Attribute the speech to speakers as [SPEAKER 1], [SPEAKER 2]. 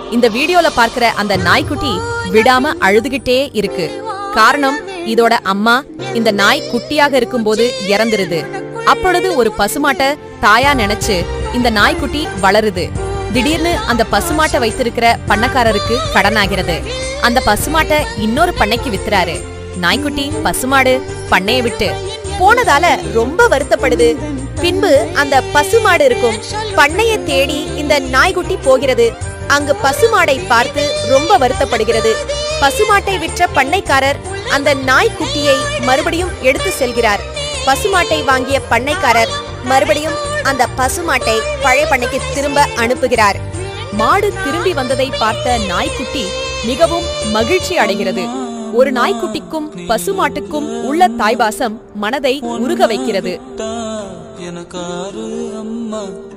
[SPEAKER 1] இந்த வீடியோல பார்க்கிற அந்த நாய்க்குட்டி விடாம அழுதுகிட்டே இருக்கு காரணம் இதோட அம்மா இந்த நாய் குட்டியாக இருக்கும்போது இறந்துருது அப்பொழுது ஒரு பசுமாட்டை தாயா நினைச்சு இந்த நாய்க்குட்டி வளருது திடீர்னு அந்த பசுமாட்டை வைத்திருக்கிற பண்ணக்காரருக்கு கடனாகிறது அந்த பசுமாட்டை இன்னொரு பண்ணைக்கு வித்துறாரு நாய்க்குட்டி பசுமாடு பண்ணைய விட்டு போனதால ரொம்ப வருத்தப்படுது பின்பு அந்த பசுமாடு இருக்கும் பண்ணைய தேடி இந்த நாய்க்குட்டி போகிறது அங்கு பசுமாடை பார்த்து ரொம்ப வருத்தப்படுகிறது பசுமாட்டை விற்ற பண்ணைக்காரர் அந்த நாய்க்குட்டியை மறுபடியும் எடுத்து செல்கிறார் பசுமாட்டை வாங்கிய பண்ணைக்காரர் மறுபடியும் அந்த பசுமாட்டை பழைய பண்ணைக்கு திரும்ப அனுப்புகிறார் மாடு திரும்பி வந்ததை பார்த்த நாய்க்குட்டி மிகவும் மகிழ்ச்சி அடைகிறது ஒரு நாய்க்குட்டிக்கும் பசுமாட்டுக்கும் உள்ள தாய்பாசம் மனதை உருக வைக்கிறது
[SPEAKER 2] எனக்காரு அம்மா